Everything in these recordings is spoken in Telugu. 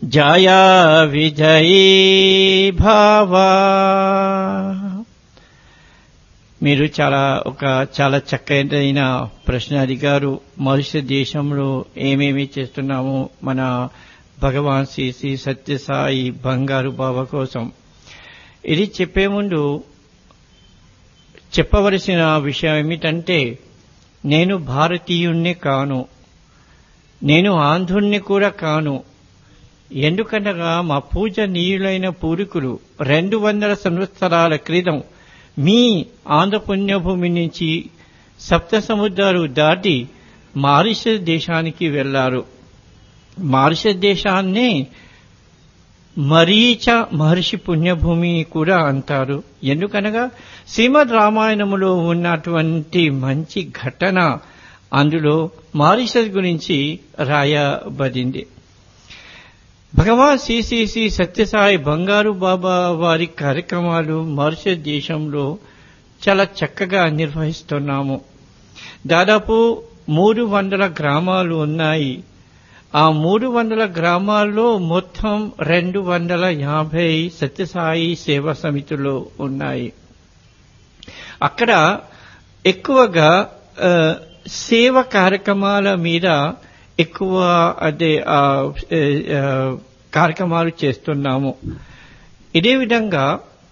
జయా విజయీ భావా మీరు చాలా ఒక చాలా చక్కనైన ప్రశ్న అడిగారు మనుష్య దేశంలో ఏమేమి చేస్తున్నాము మన భగవాన్ శ్రీ శ్రీ సత్యసాయి బంగారు బాబా కోసం ఇది చెప్పే ముందు చెప్పవలసిన విషయం ఏమిటంటే నేను భారతీయుణ్ణి కాను నేను ఆంధ్రుణ్ణి కూడా కాను ఎందుకనగా మా పూజనీయులైన పూర్వీకులు రెండు వందల సంవత్సరాల క్రితం మీ ఆంధ్ర పుణ్యభూమి నుంచి సప్త సముద్రాలు దాటి మారిషస్ దేశానికి వెళ్లారు మారిషస్ దేశాన్ని మరీచ మహర్షి పుణ్యభూమి కూడా అంటారు ఎందుకనగా శ్రీమద్ రామాయణములో ఉన్నటువంటి మంచి ఘటన అందులో మారిషస్ గురించి రాయబడింది భగవాన్ శ్రీ సత్యసాయి బంగారు బాబా వారి కార్యక్రమాలు మారిషస్ దేశంలో చాలా చక్కగా నిర్వహిస్తున్నాము దాదాపు మూడు వందల గ్రామాలు ఉన్నాయి ఆ మూడు వందల గ్రామాల్లో మొత్తం రెండు వందల యాభై సత్యసాయి సేవా సమితులు ఉన్నాయి అక్కడ ఎక్కువగా సేవ కార్యక్రమాల మీద ఎక్కువ అదే కార్యక్రమాలు చేస్తున్నాము ఇదే విధంగా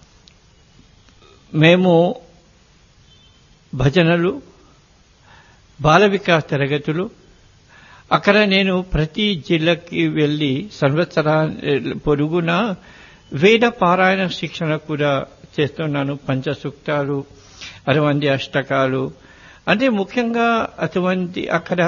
మేము భజనలు బాల వికాస్ తరగతులు అక్కడ నేను ప్రతి జిల్లాకి వెళ్లి సంవత్సరా పొరుగున వేద పారాయణ శిక్షణ కూడా చేస్తున్నాను పంచసూక్తాలు అరవంది అష్టకాలు అంటే ముఖ్యంగా అటువంటి అక్కడ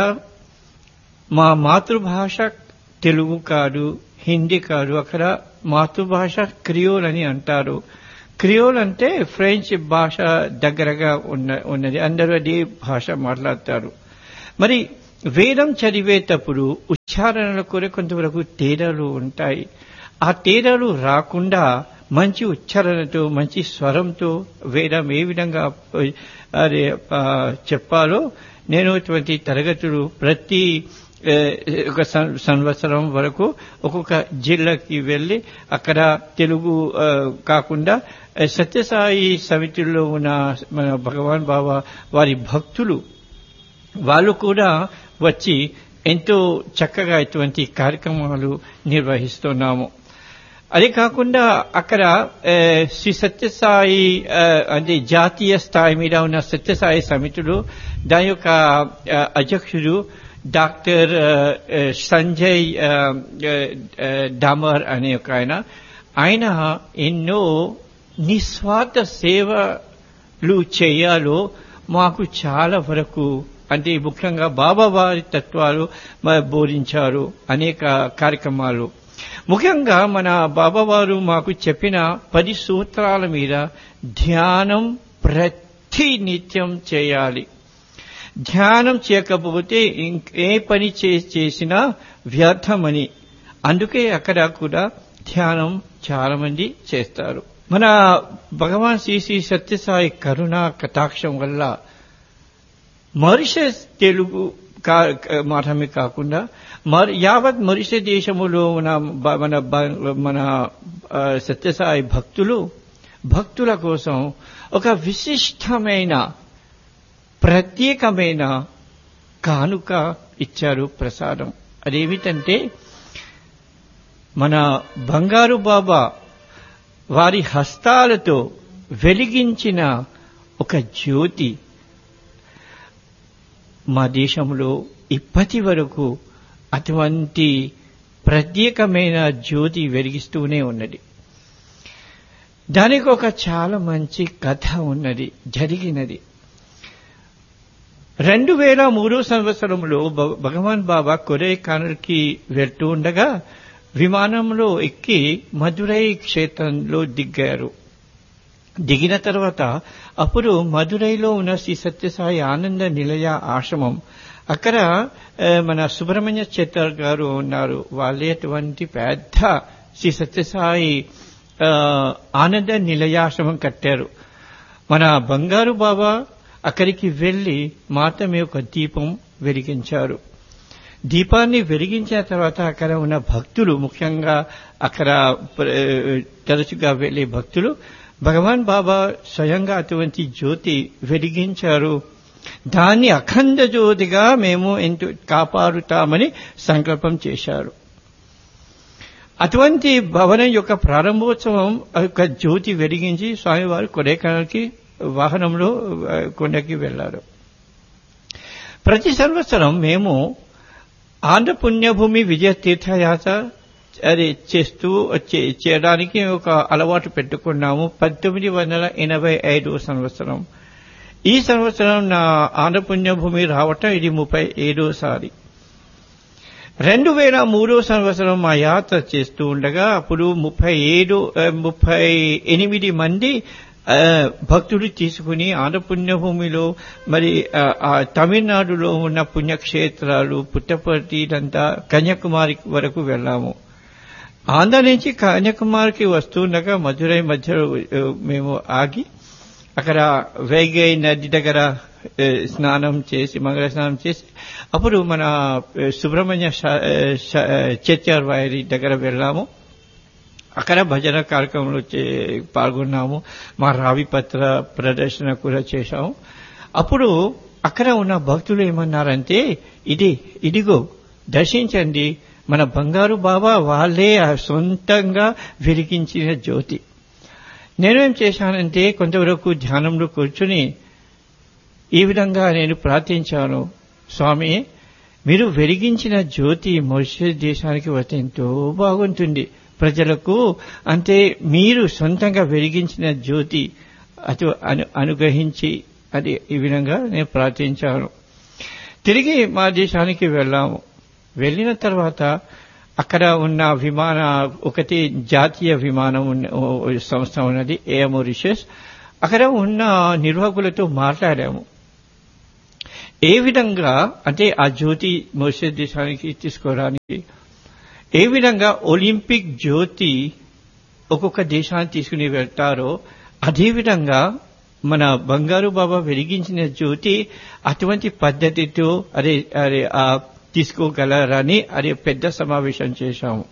మా మాతృభాష తెలుగు కాదు హిందీ కాదు అక్కడ మాతృభాష క్రియోల్ అని అంటారు క్రియోల్ అంటే ఫ్రెంచ్ భాష దగ్గరగా ఉన్న ఉన్నది అందరూ అదే భాష మాట్లాడతారు మరి వేదం చదివేటప్పుడు ఉచ్చారణలో కూడా కొంతవరకు తేడాలు ఉంటాయి ఆ తేడాలు రాకుండా మంచి ఉచ్చారణతో మంచి స్వరంతో వేదం ఏ విధంగా అదే చెప్పాలో నేను ఇటువంటి తరగతులు ప్రతి ఒక సంవత్సరం వరకు ఒక్కొక్క జిల్లాకి వెళ్లి అక్కడ తెలుగు కాకుండా సత్యసాయి సమితిలో ఉన్న మన భగవాన్ బాబా వారి భక్తులు వాళ్ళు కూడా వచ్చి ఎంతో చక్కగా ఇటువంటి కార్యక్రమాలు నిర్వహిస్తున్నాము అదే కాకుండా అక్కడ శ్రీ సత్యసాయి అంటే జాతీయ స్థాయి మీద ఉన్న సత్యసాయి సమితులు దాని యొక్క అధ్యక్షుడు డాక్టర్ సంజయ్ డామర్ అనే ఒక ఆయన ఆయన ఎన్నో నిస్వార్థ సేవలు చేయాలో మాకు చాలా వరకు అంటే ముఖ్యంగా బాబా వారి తత్వాలు బోధించారు అనేక కార్యక్రమాలు ముఖ్యంగా మన బాబావారు మాకు చెప్పిన పది సూత్రాల మీద ధ్యానం ప్రతి నిత్యం చేయాలి ధ్యానం చేయకపోతే ఏ పని చేసినా వ్యర్థమని అందుకే అక్కడ కూడా ధ్యానం చాలా మంది చేస్తారు మన భగవాన్ శ్రీ శ్రీ సత్యసాయి కరుణ కటాక్షం వల్ల మారిషస్ తెలుగు మాత్రమే కాకుండా యావత్ మరిష దేశములో ఉన్న మన మన సత్యసాయి భక్తులు భక్తుల కోసం ఒక విశిష్టమైన ప్రత్యేకమైన కానుక ఇచ్చారు ప్రసాదం అదేమిటంటే మన బంగారు బాబా వారి హస్తాలతో వెలిగించిన ఒక జ్యోతి మా దేశంలో ఇప్పటి వరకు అటువంటి ప్రత్యేకమైన జ్యోతి వెలిగిస్తూనే ఉన్నది దానికి ఒక చాలా మంచి కథ ఉన్నది జరిగినది రెండు వేల మూడో సంవత్సరంలో భగవాన్ బాబా కొరైకానల్కి వెళ్తూ ఉండగా విమానంలో ఎక్కి మధురై క్షేత్రంలో దిగారు దిగిన తర్వాత అప్పుడు మధురైలో ఉన్న శ్రీ సత్యసాయి ఆనంద నిలయ ఆశ్రమం అక్కడ మన సుబ్రహ్మణ్య చేతర్ గారు ఉన్నారు వాళ్ళే అటువంటి పెద్ద శ్రీ సత్యసాయి ఆనంద నిలయాశ్రమం కట్టారు మన బంగారు బాబా అక్కడికి వెళ్లి మాత్రమే ఒక దీపం వెలిగించారు దీపాన్ని వెలిగించిన తర్వాత అక్కడ ఉన్న భక్తులు ముఖ్యంగా అక్కడ ప్ర- తరచుగా వెళ్లే భక్తులు భగవాన్ బాబా స్వయంగా అటువంటి జ్యోతి వెలిగించారు దాన్ని అఖండ జ్యోతిగా మేము ఎంతో కాపాడుతామని సంకల్పం చేశారు అటువంటి భవనం యొక్క ప్రారంభోత్సవం ఆ యొక్క జ్యోతి వెలిగించి స్వామివారు కొడైకెనాల్కి వాహనంలో ఆ, కొండకి వెళ్లారు ప్రతి సంవత్సరం మేము ఆంధ్ర పుణ్యభూమి విజయ తీర్థయాత్ర అది చేస్తూ చే- చేయడానికి ఒక అలవాటు పెట్టుకున్నాము పంతొమ్మిది వందల ఎనభై ఐదు సంవత్సరం ఈ సంవత్సరం నా ఆంధ్ర పుణ్యభూమి రావటం ఇది ముప్పై ఏడోసారి రెండు వేల మూడో సంవత్సరం మా యాత్ర చేస్తూ ఉండగా అప్పుడు ముప్పై ఏడు ఆ, ముప్పై ఎనిమిది మంది ఆ, భక్తులు తీసుకుని ఆంధ్ర పుణ్యభూమిలో మరి ఆ, ఆ తమిళనాడులో ఉన్న పుణ్యక్షేత్రాలు పుట్టపర్తి ఇదంతా కన్యాకుమారి వరకు వెళ్ళాము ఆంధ్ర నుంచి కన్యాకుమారికి వస్తుండగా మధురై మధ్యలో ఆ, మేము ఆగి అక్కడ వైగై నది దగ్గర ఏ, స్నానం చేసి మంగళ స్నానం చేసి అప్పుడు మన ఏ, సుబ్రహ్మణ్య శా- ఏ, శా- ఏ, చెట్యార్ వారి దగ్గర వెళ్ళాము అక్కడ భజన కార్యక్రమంలో చే- పాల్గొన్నాము మా రావి పత్ర ప్రదర్శన కూడా చేశాము అప్పుడు అక్కడ ఉన్న భక్తులు ఏమన్నారంటే ఇది ఇదిగో దర్శించండి మన బంగారు బాబా వాళ్ళే ఆ సొంతంగా వెలిగించిన జ్యోతి నేనేం చేశానంటే కొంతవరకు ధ్యానంలో కూర్చుని ఈ విధంగా నేను ప్రార్థించాను స్వామి మీరు వెలిగించిన జ్యోతి మొరిషియస్ దేశానికి వస్తే ఎంతో బాగుంటుంది ప్రజలకు అంటే మీరు సొంతంగా వెలిగించిన జ్యోతి అటు అను అనుగ్రహించి అది ఈ విధంగా నేను ప్రార్థించాను తిరిగి మా దేశానికి వెళ్ళాము వెళ్ళిన తర్వాత అక్కడ ఉన్న విమాన ఒకటి జాతీయ విమానం ఉన్న ఓ సంస్థ ఉన్నది ఏఎం మొరిషియస్ అక్కడ ఉన్న నిర్వాహకులతో మాట్లాడాము ఏ విధంగా అంటే ఆ జ్యోతి మొరిషియస్ దేశానికి తీసుకోవడానికి ఏ విధంగా ఒలింపిక్ జ్యోతి ఒక్కొక్క దేశాన్ని తీసుకుని వెళ్తారో అదేవిధంగా మన బంగారు బాబా వెలిగించిన జ్యోతి అటువంటి పద్ధతితో అదే అదే ఆ తీసుకోగలరని అది పెద్ద సమావేశం చేశాము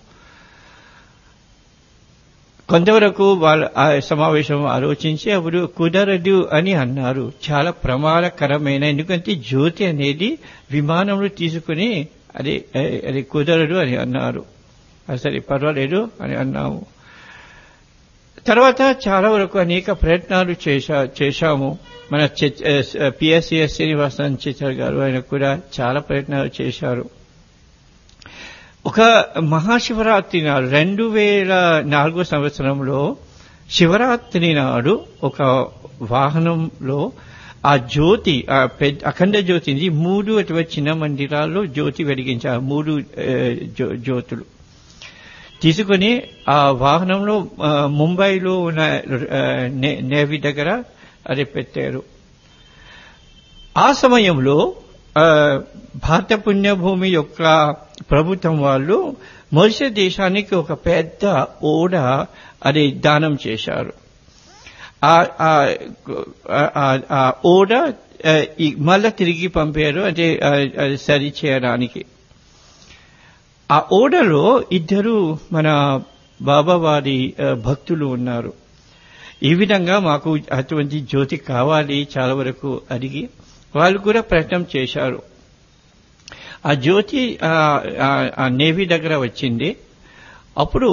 కొంతవరకు వాళ్ళ ఆ సమావేశం ఆలోచించి అప్పుడు కుదరదు అని అన్నారు చాలా ప్రమాదకరమైన ఎందుకంటే జ్యోతి అనేది విమానంలో తీసుకుని అది అది కుదరదు అని అన్నారు సరే పర్వాలేదు అని అన్నాము తర్వాత చాలా వరకు అనేక ప్రయత్నాలు చేశా చేశాము మన పిఎస్సిఎస్ శ్రీనివాసన్ చిత్ర గారు ఆయన కూడా చాలా ప్రయత్నాలు చేశారు ఒక మహాశివరాత్రి నాడు రెండు వేల నాలుగో సంవత్సరంలో శివరాత్రి నాడు ఒక వాహనంలో ఆ జ్యోతి ఆ పెద్ద అఖండ జ్యోతిని మూడు అటువంటి చిన్న మందిరాల్లో జ్యోతి వెలిగించారు మూడు ఏ, జ్యో- జ్యోతులు తీసుకుని ఆ వాహనంలో ఆ, ముంబైలో ఉన్న ఆ, నే- నేవీ దగ్గర అది పెట్టారు ఆ సమయంలో ఆ, భారత పుణ్యభూమి యొక్క ప్రభుత్వం వాళ్ళు మొరిష దేశానికి ఒక పెద్ద ఓడ అది దానం చేశారు ఆ- ఆ- ఆ- ఆ ఓడ ఆ, ఈ మళ్ళా తిరిగి పంపారు అంటే ఆ, అది సరి చేయడానికి ఆ ఓడలో ఇద్దరు మన బాబావారి ఆ, భక్తులు ఉన్నారు ఈ విధంగా మాకు అటువంటి జ్యోతి కావాలి చాలా వరకు అడిగి వాళ్ళు కూడా ప్రయత్నం చేశారు ఆ జ్యోతి ఆ, ఆ- ఆ నేవీ దగ్గర వచ్చింది అప్పుడు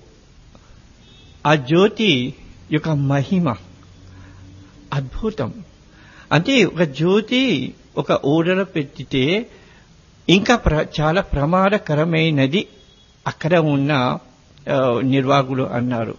ఆ జ్యోతి యొక్క మహిమ అద్భుతం అంటే ఒక జ్యోతి ఒక ఓడలో పెట్టితే ఇంకా ప్ర- చాలా ప్రమాదకరమైనది అక్కడ ఉన్న ఆ, నిర్వాహకులు అన్నారు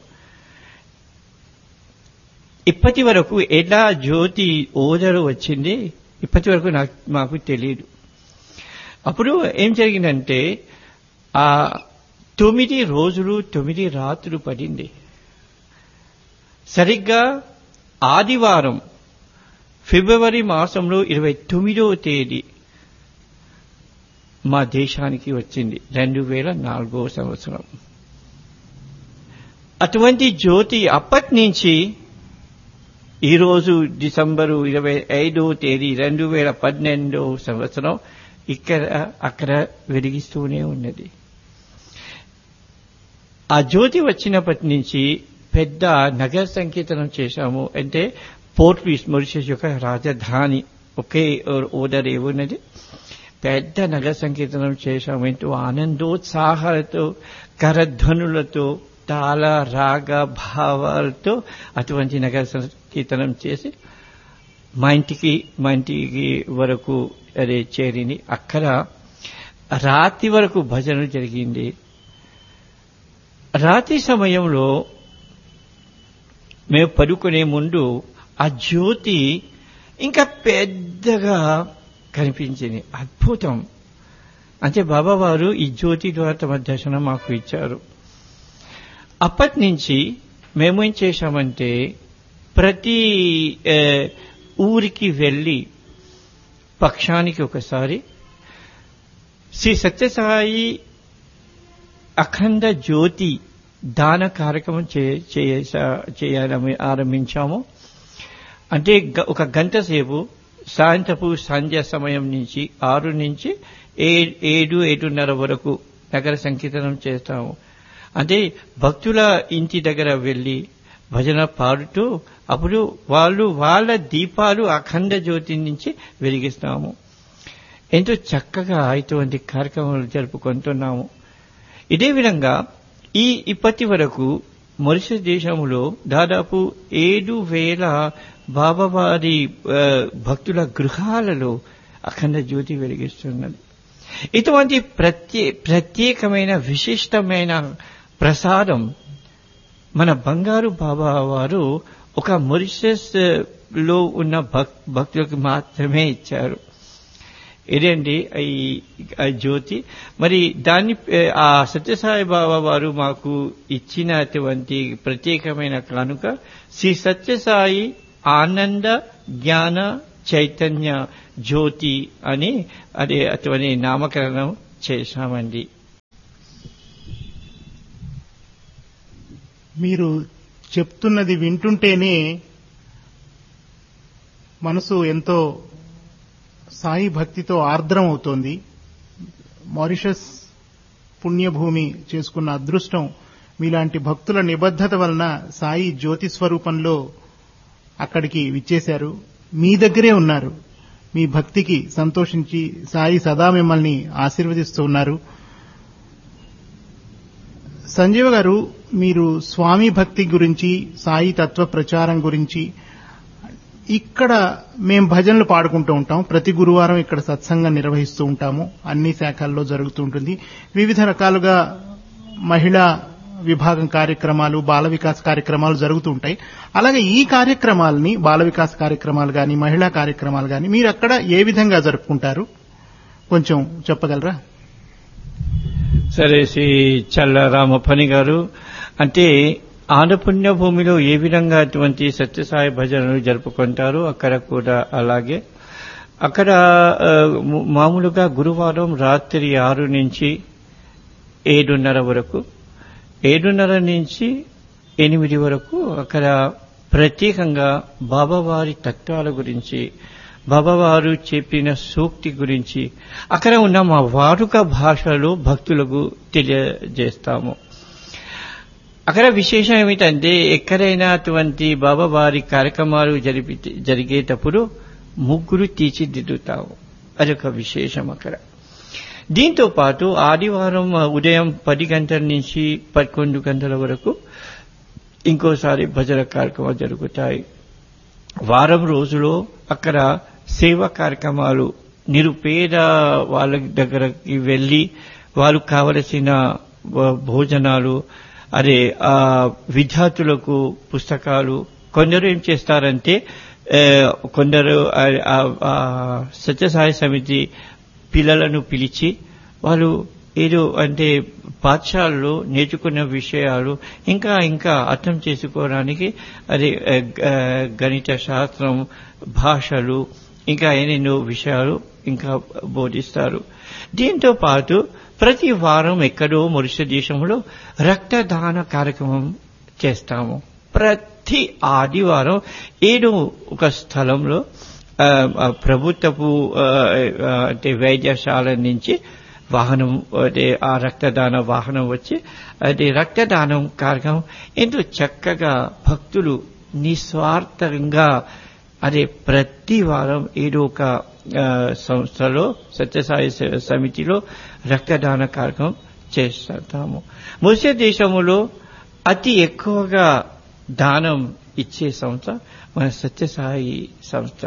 ఇప్పటి వరకు ఎలా జ్యోతి ఓదరు వచ్చింది ఇప్పటి వరకు నాకు మాకు తెలియదు అప్పుడు ఏం జరిగిందంటే ఆ తొమ్మిది రోజులు తొమ్మిది రాత్రులు పడింది సరిగ్గా ఆదివారం ఫిబ్రవరి మాసంలో ఇరవై తొమ్మిదవ తేదీ మా దేశానికి వచ్చింది రెండు వేల నాలుగో సంవత్సరం అటువంటి జ్యోతి అప్పటి నుంచి ఈరోజు డిసెంబరు ఇరవై ఐదో తేదీ రెండు వేల పన్నెండో సంవత్సరం ఇక్కడ అక్కడ వెలిగిస్తూనే ఉన్నది ఆ జ్యోతి వచ్చినప్పటి నుంచి పెద్ద నగర సంకీర్తనం చేశాము అంటే పోర్ట్ పీస్ మొరిషియస్ యొక్క రాజధాని ఒకే ఓడర్ ఏమున్నది పెద్ద నగర సంకీర్తనం చేశాము ఎంతో ఆనందోత్సాహాలతో కరధ్వనులతో తాళ రాగ భావాలతో అటువంటి నగర సంకీర్తనం చేసి మా ఇంటికి మా ఇంటికి వరకు అదే చేరింది అక్కడ రాత్రి వరకు భజన జరిగింది రాత్రి సమయంలో మేము పడుకునే ముందు ఆ జ్యోతి ఇంకా పెద్దగా కనిపించింది అద్భుతం అంటే బాబా వారు ఈ జ్యోతి ద్వారా తమ దర్శనం మాకు ఇచ్చారు అప్పటి నుంచి మేము ఏం చేశామంటే ప్రతి ఊరికి వెళ్ళి పక్షానికి ఒకసారి శ్రీ సత్యసాయి అఖండ జ్యోతి దాన కార్యక్రమం చేయాలని ఆరంభించాము అంటే ఒక గంట సేపు సాయంత్రపు సంధ్య సమయం నుంచి ఆరు నుంచి ఏడు ఏడున్నర వరకు నగర సంకీర్తనం చేస్తాము అంటే భక్తుల ఇంటి దగ్గర వెళ్ళి భజన పాడుతూ అప్పుడు వాళ్ళు వాళ్ళ దీపాలు అఖండ జ్యోతి నుంచి వెలిగిస్తాము ఎంతో చక్కగా ఇటువంటి కార్యక్రమాలు జరుపుకుంటున్నాము ఇదే విధంగా ఈ ఇప్పటి వరకు మొరిషస్ దేశంలో దాదాపు ఏడు వేల బాబావారి భక్తుల గృహాలలో అఖండ జ్యోతి వెలిగిస్తున్నది ఇటువంటి ప్రత్యే ప్రత్యేకమైన విశిష్టమైన ప్రసాదం మన బంగారు బాబా వారు ఒక మొరిషస్ లో ఉన్న భక్తులకు మాత్రమే ఇచ్చారు ఇదండి ఈ జ్యోతి మరి దాన్ని ఆ సత్యసాయి బాబా వారు మాకు ఇచ్చినటువంటి ప్రత్యేకమైన కానుక శ్రీ సత్యసాయి ఆనంద జ్ఞాన చైతన్య జ్యోతి అని అదే అటువంటి నామకరణం చేశామండి మీరు చెప్తున్నది వింటుంటేనే మనసు ఎంతో సాయి భక్తితో ఆర్ద్రం అవుతోంది మారిషస్ పుణ్యభూమి చేసుకున్న అదృష్టం మీలాంటి భక్తుల నిబద్ధత వలన సాయి జ్యోతి స్వరూపంలో అక్కడికి విచ్చేశారు మీ దగ్గరే ఉన్నారు మీ భక్తికి సంతోషించి సాయి సదా మిమ్మల్ని ఆశీర్వదిస్తూ ఉన్నారు సంజీవ గారు మీరు స్వామి భక్తి గురించి సాయి తత్వ ప్రచారం గురించి ఇక్కడ మేం భజనలు పాడుకుంటూ ఉంటాం ప్రతి గురువారం ఇక్కడ సత్సంగం నిర్వహిస్తూ ఉంటాము అన్ని శాఖల్లో జరుగుతూ ఉంటుంది వివిధ రకాలుగా మహిళా విభాగం కార్యక్రమాలు బాల వికాస్ కార్యక్రమాలు జరుగుతూ ఉంటాయి అలాగే ఈ కార్యక్రమాలని బాల వికాస్ కార్యక్రమాలు కానీ మహిళా కార్యక్రమాలు కానీ మీరు అక్కడ ఏ విధంగా జరుపుకుంటారు కొంచెం చెప్పగలరా సరే శ్రీ చల్ల రామప్పని గారు అంటే ఆనపుణ్య భూమిలో ఏ విధంగా అటువంటి సత్యసాయి భజనలు జరుపుకుంటారు అక్కడ కూడా అలాగే అక్కడ మామూలుగా గురువారం రాత్రి ఆరు నుంచి ఏడున్నర వరకు ఏడున్నర నుంచి ఎనిమిది వరకు అక్కడ ప్రత్యేకంగా బాబావారి తత్వాల గురించి బాబావారు చెప్పిన సూక్తి గురించి అక్కడ ఉన్న మా వాడుక భాషలో భక్తులకు తెలియజేస్తాము అక్కడ విశేషం ఏమిటంటే ఎక్కడైనా అటువంటి బాబావారి కార్యక్రమాలు జరిపి జరిగేటప్పుడు ముగ్గురు తీర్చిదిద్దుతాము అదొక విశేషం అక్కడ దీంతో పాటు ఆదివారం ఉదయం పది గంటల నుంచి పదకొండు గంటల వరకు ఇంకోసారి భజన కార్యక్రమాలు జరుగుతాయి వారం రోజులో అక్కడ సేవా కార్యక్రమాలు నిరుపేద వాళ్ళ దగ్గరకి వెళ్ళి వాళ్ళు కావలసిన భోజనాలు అదే ఆ విద్యార్థులకు పుస్తకాలు కొందరు ఏం చేస్తారంటే కొందరు సత్యసాయి సమితి పిల్లలను పిలిచి వాళ్ళు ఏదో అంటే పాఠశాలలో నేర్చుకున్న విషయాలు ఇంకా ఇంకా అర్థం చేసుకోవడానికి అది గణిత శాస్త్రం భాషలు ఇంకా ఎన్నెన్నో విషయాలు ఇంకా బోధిస్తారు దీంతో పాటు ప్రతి వారం ఎక్కడో మొరిష దేశంలో రక్తదాన కార్యక్రమం చేస్తాము ప్రతి ఆదివారం ఏదో ఒక స్థలంలో ఆ, ఆ, ప్రభుత్వపు ఆ, ఆ, అంటే వైద్యశాల నుంచి వాహనం అదే ఆ రక్తదాన వాహనం వచ్చి అది రక్తదానం కార్యక్రమం ఎంతో చక్కగా భక్తులు నిస్వార్థంగా అదే ప్రతి వారం ఏదో ఒక ఆ, సంస్థలో సత్యసాయి స- సమితిలో రక్తదాన కార్యక్రమం చేస్తాము ముస్లిం దేశంలో అతి ఎక్కువగా దానం ఇచ్చే సంస్థ మన సత్యసాయి సంస్థ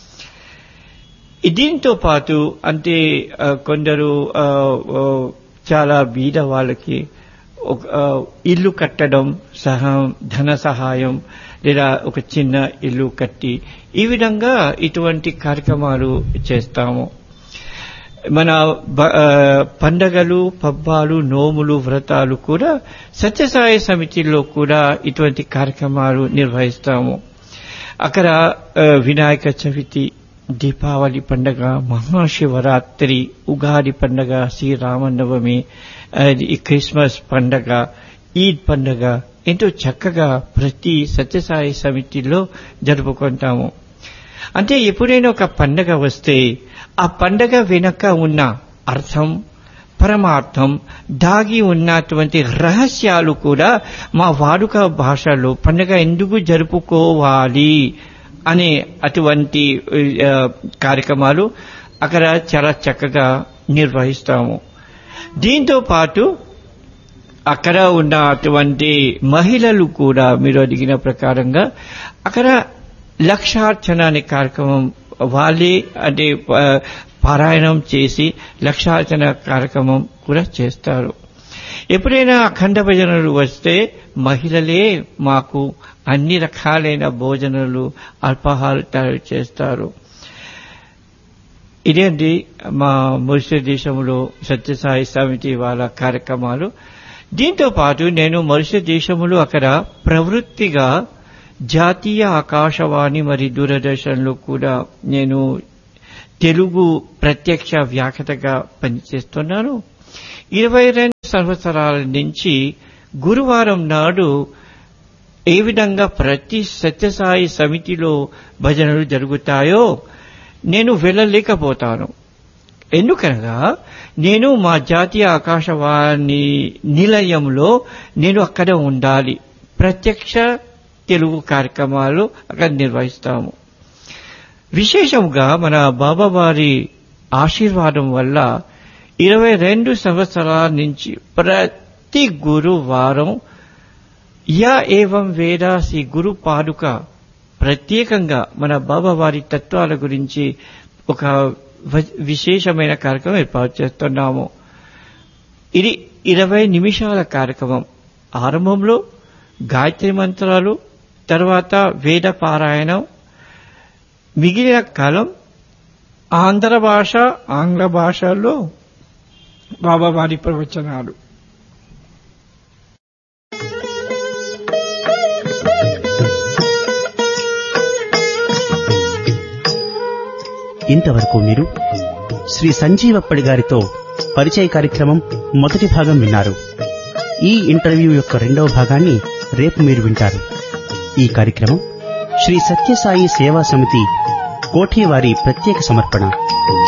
దీంతో పాటు అంటే ఆ, కొందరు ఆ, ఆ, చాలా బీద వాళ్ళకి ఒక, ఆ, ఇల్లు కట్టడం సహా ధన సహాయం లేదా ఒక చిన్న ఇల్లు కట్టి ఈ విధంగా ఇటువంటి కార్యక్రమాలు చేస్తాము మన బ- ఆ, పండగలు పబ్బాలు నోములు వ్రతాలు కూడా సత్యసాయి సమితిలో కూడా ఇటువంటి కార్యక్రమాలు నిర్వహిస్తాము అక్కడ ఆ, వినాయక చవితి దీపావళి పండగ మహాశివరాత్రి ఉగాది పండగ శ్రీరామనవమి ఆ, ఈ క్రిస్మస్ పండగ ఈద్ పండగ ఎంతో చక్కగా ప్రతి సత్యసాయి సమితిలో జరుపుకుంటాము అంటే ఎప్పుడైనా ఒక పండగ వస్తే ఆ పండగ వెనక ఉన్న అర్థం పరమార్థం దాగి ఉన్నటువంటి రహస్యాలు కూడా మా వాడుక భాషలో పండగ ఎందుకు జరుపుకోవాలి అనే అటువంటి ఆ, కార్యక్రమాలు అక్కడ చాలా చక్కగా నిర్వహిస్తాము దీంతో పాటు అక్కడ ఉన్న అటువంటి మహిళలు కూడా మీరు అడిగిన ప్రకారంగా అక్కడ లక్షార్చన అనే కార్యక్రమం వాళ్ళే అంటే ఆ, పారాయణం చేసి లక్షార్చన కార్యక్రమం కూడా చేస్తారు ఎప్పుడైనా అఖండ భజనలు వస్తే మహిళలే మాకు అన్ని రకాలైన భోజనాలు అల్పాహాలు తయారు చేస్తారు ఇదేంటి మా మొరిషియస్ దేశంలో సత్యసాయి సమితి వాళ్ళ కార్యక్రమాలు దీంతో పాటు నేను మొరిషియస్ దేశంలో అక్కడ ప్రవృత్తిగా జాతీయ ఆకాశవాణి మరియు దూరదర్శన్లో కూడా నేను తెలుగు ప్రత్యక్ష వ్యాఖ్యతగా పనిచేస్తున్నాను ఇరవై రెండు సంవత్సరాల నుంచి గురువారం నాడు ఏ విధంగా ప్రతి సత్యసాయి సమితిలో భజనలు జరుగుతాయో నేను వెళ్ళలేకపోతాను ఎందుకనగా నేను మా జాతీయ ఆకాశవాణి నిలయంలో నేను అక్కడ ఉండాలి ప్రత్యక్ష తెలుగు కార్యక్రమాలు అక్కడ నిర్వహిస్తాము విశేషంగా మన బాబావారి ఆశీర్వాదం వల్ల ఇరవై రెండు సంవత్సరాల నుంచి ప్రతి గురువారం యా ఏవం వేద శ్రీ గురు పాదుక ప్రత్యేకంగా మన బాబావారి తత్వాల గురించి ఒక వ- విశేషమైన కార్యక్రమం ఏర్పాటు చేస్తున్నాము ఇది ఇరవై నిమిషాల కార్యక్రమం ఆరంభంలో గాయత్రి మంత్రాలు తర్వాత వేద పారాయణం మిగిలిన కాలం ఆంధ్ర భాష ఆంగ్ల భాషల్లో బాబావారి ప్రవచనాలు ఇంతవరకు మీరు శ్రీ సంజీవప్పడి గారితో పరిచయ కార్యక్రమం మొదటి భాగం విన్నారు ఈ ఇంటర్వ్యూ యొక్క రెండవ భాగాన్ని రేపు మీరు వింటారు ఈ కార్యక్రమం శ్రీ సత్యసాయి సేవా సమితి కోఠి వారి ప్రత్యేక సమర్పణ